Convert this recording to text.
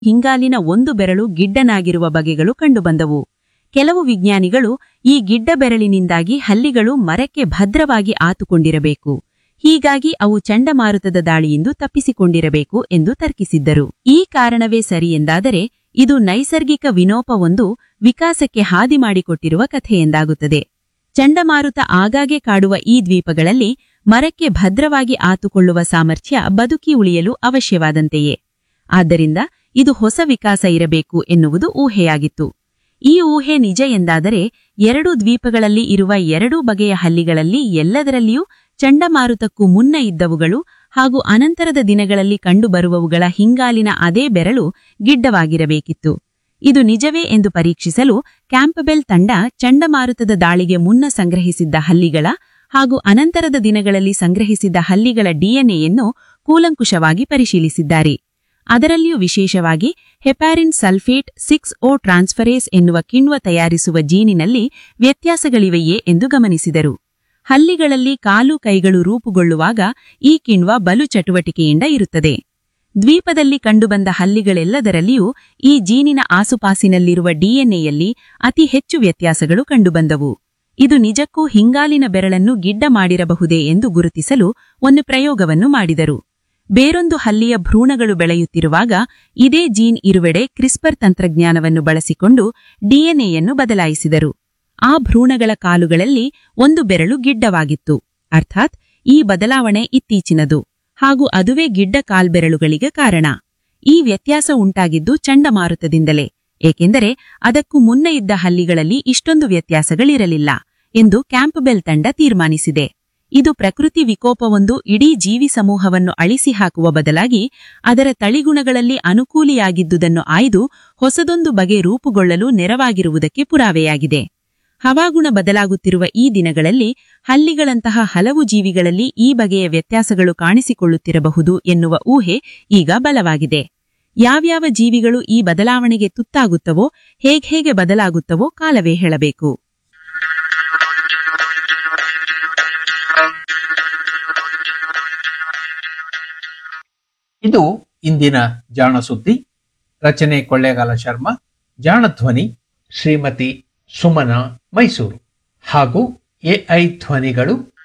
ಹಿಂಗಾಲಿನ ಒಂದು ಬೆರಳು ಗಿಡ್ಡನಾಗಿರುವ ಬಗೆಗಳು ಕಂಡುಬಂದವು ಕೆಲವು ವಿಜ್ಞಾನಿಗಳು ಈ ಗಿಡ್ಡ ಬೆರಳಿನಿಂದಾಗಿ ಹಲ್ಲಿಗಳು ಮರಕ್ಕೆ ಭದ್ರವಾಗಿ ಆತುಕೊಂಡಿರಬೇಕು ಹೀಗಾಗಿ ಅವು ಚಂಡಮಾರುತದ ದಾಳಿಯಿಂದ ತಪ್ಪಿಸಿಕೊಂಡಿರಬೇಕು ಎಂದು ತರ್ಕಿಸಿದ್ದರು ಈ ಕಾರಣವೇ ಸರಿ ಎಂದಾದರೆ ಇದು ನೈಸರ್ಗಿಕ ವಿನೋಪವೊಂದು ವಿಕಾಸಕ್ಕೆ ಹಾದಿ ಮಾಡಿಕೊಟ್ಟಿರುವ ಕಥೆಯೆಂದಾಗುತ್ತದೆ ಚಂಡಮಾರುತ ಆಗಾಗ್ಗೆ ಕಾಡುವ ಈ ದ್ವೀಪಗಳಲ್ಲಿ ಮರಕ್ಕೆ ಭದ್ರವಾಗಿ ಆತುಕೊಳ್ಳುವ ಸಾಮರ್ಥ್ಯ ಬದುಕಿ ಉಳಿಯಲು ಅವಶ್ಯವಾದಂತೆಯೇ ಆದ್ದರಿಂದ ಇದು ಹೊಸ ವಿಕಾಸ ಇರಬೇಕು ಎನ್ನುವುದು ಊಹೆಯಾಗಿತ್ತು ಈ ಊಹೆ ನಿಜ ಎಂದಾದರೆ ಎರಡು ದ್ವೀಪಗಳಲ್ಲಿ ಇರುವ ಎರಡೂ ಬಗೆಯ ಹಲ್ಲಿಗಳಲ್ಲಿ ಎಲ್ಲದರಲ್ಲಿಯೂ ಚಂಡಮಾರುತಕ್ಕೂ ಮುನ್ನ ಇದ್ದವುಗಳು ಹಾಗೂ ಅನಂತರದ ದಿನಗಳಲ್ಲಿ ಕಂಡುಬರುವವುಗಳ ಹಿಂಗಾಲಿನ ಅದೇ ಬೆರಳು ಗಿಡ್ಡವಾಗಿರಬೇಕಿತ್ತು ಇದು ನಿಜವೇ ಎಂದು ಪರೀಕ್ಷಿಸಲು ಕ್ಯಾಂಪಬೆಲ್ ತಂಡ ಚಂಡಮಾರುತದ ದಾಳಿಗೆ ಮುನ್ನ ಸಂಗ್ರಹಿಸಿದ್ದ ಹಲ್ಲಿಗಳ ಹಾಗೂ ಅನಂತರದ ದಿನಗಳಲ್ಲಿ ಸಂಗ್ರಹಿಸಿದ್ದ ಹಲ್ಲಿಗಳ ಡಿಎನ್ಎಯನ್ನು ಕೂಲಂಕುಷವಾಗಿ ಪರಿಶೀಲಿಸಿದ್ದಾರೆ ಅದರಲ್ಲಿಯೂ ವಿಶೇಷವಾಗಿ heparin sulphate six O transferase ಎನ್ನುವ ಕಿಣ್ವ ತಯಾರಿಸುವ ಜೀನಿನಲ್ಲಿ ವ್ಯತ್ಯಾಸಗಳಿವೆಯೇ ಎಂದು ಗಮನಿಸಿದರು ಹಲ್ಲಿಗಳಲ್ಲಿ ಕಾಲು ಕೈಗಳು ರೂಪುಗೊಳ್ಳುವಾಗ ಈ ಕಿಣ್ವ ಬಲು ಚಟುವಟಿಕೆಯಿಂದ ಇರುತ್ತದೆ ದ್ವೀಪದಲ್ಲಿ ಕಂಡುಬಂದ ಹಲ್ಲಿಗಳೆಲ್ಲದರಲ್ಲಿಯೂ ಈ ಜೀನಿನ ಆಸುಪಾಸಿನಲ್ಲಿರುವ ಡಿಎನ್ಎಯಲ್ಲಿ ಅತಿ ಹೆಚ್ಚು ವ್ಯತ್ಯಾಸಗಳು ಕಂಡುಬಂದವು ಇದು ನಿಜಕ್ಕೂ ಹಿಂಗಾಲಿನ ಬೆರಳನ್ನು ಗಿಡ್ಡ ಮಾಡಿರಬಹುದೇ ಎಂದು ಗುರುತಿಸಲು ಒಂದು ಪ್ರಯೋಗವನ್ನು ಮಾಡಿದರು ಬೇರೊಂದು ಹಲ್ಲಿಯ ಭ್ರೂಣಗಳು ಬೆಳೆಯುತ್ತಿರುವಾಗ ಇದೇ ಜೀನ್ ಇರುವೆಡೆ ಕ್ರಿಸ್ಪರ್ ತಂತ್ರಜ್ಞಾನವನ್ನು ಬಳಸಿಕೊಂಡು ಡಿಎನ್ಎಯನ್ನು ಬದಲಾಯಿಸಿದರು ಆ ಭ್ರೂಣಗಳ ಕಾಲುಗಳಲ್ಲಿ ಒಂದು ಬೆರಳು ಗಿಡ್ಡವಾಗಿತ್ತು ಅರ್ಥಾತ್ ಈ ಬದಲಾವಣೆ ಇತ್ತೀಚಿನದು ಹಾಗೂ ಅದುವೇ ಗಿಡ್ಡ ಕಾಲ್ಬೆರಳುಗಳಿಗೆ ಕಾರಣ ಈ ವ್ಯತ್ಯಾಸ ಉಂಟಾಗಿದ್ದು ಚಂಡಮಾರುತದಿಂದಲೇ ಏಕೆಂದರೆ ಅದಕ್ಕೂ ಮುನ್ನ ಇದ್ದ ಹಲ್ಲಿಗಳಲ್ಲಿ ಇಷ್ಟೊಂದು ವ್ಯತ್ಯಾಸಗಳಿರಲಿಲ್ಲ ಎಂದು ಕ್ಯಾಂಪ್ಬೆಲ್ ತಂಡ ತೀರ್ಮಾನಿಸಿದೆ ಇದು ಪ್ರಕೃತಿ ವಿಕೋಪವೊಂದು ಇಡೀ ಜೀವಿ ಸಮೂಹವನ್ನು ಅಳಿಸಿ ಹಾಕುವ ಬದಲಾಗಿ ಅದರ ತಳಿಗುಣಗಳಲ್ಲಿ ಅನುಕೂಲಿಯಾಗಿದ್ದುದನ್ನು ಆಯ್ದು ಹೊಸದೊಂದು ಬಗೆ ರೂಪುಗೊಳ್ಳಲು ನೆರವಾಗಿರುವುದಕ್ಕೆ ಪುರಾವೆಯಾಗಿದೆ ಹವಾಗುಣ ಬದಲಾಗುತ್ತಿರುವ ಈ ದಿನಗಳಲ್ಲಿ ಹಲ್ಲಿಗಳಂತಹ ಹಲವು ಜೀವಿಗಳಲ್ಲಿ ಈ ಬಗೆಯ ವ್ಯತ್ಯಾಸಗಳು ಕಾಣಿಸಿಕೊಳ್ಳುತ್ತಿರಬಹುದು ಎನ್ನುವ ಊಹೆ ಈಗ ಬಲವಾಗಿದೆ ಯಾವ್ಯಾವ ಜೀವಿಗಳು ಈ ಬದಲಾವಣೆಗೆ ತುತ್ತಾಗುತ್ತವೋ ಹೇಗೆ ಬದಲಾಗುತ್ತವೋ ಕಾಲವೇ ಹೇಳಬೇಕು ಇದು ಇಂದಿನ ಜಾಣ ಸುದ್ದಿ ರಚನೆ ಕೊಳ್ಳೇಗಾಲ ಶರ್ಮಾ ಜಾಣ ಧ್ವನಿ ಶ್ರೀಮತಿ ಸುಮನಾ ಮೈಸೂರು ಹಾಗೂ ಎಐ ಧ್ವನಿಗಳು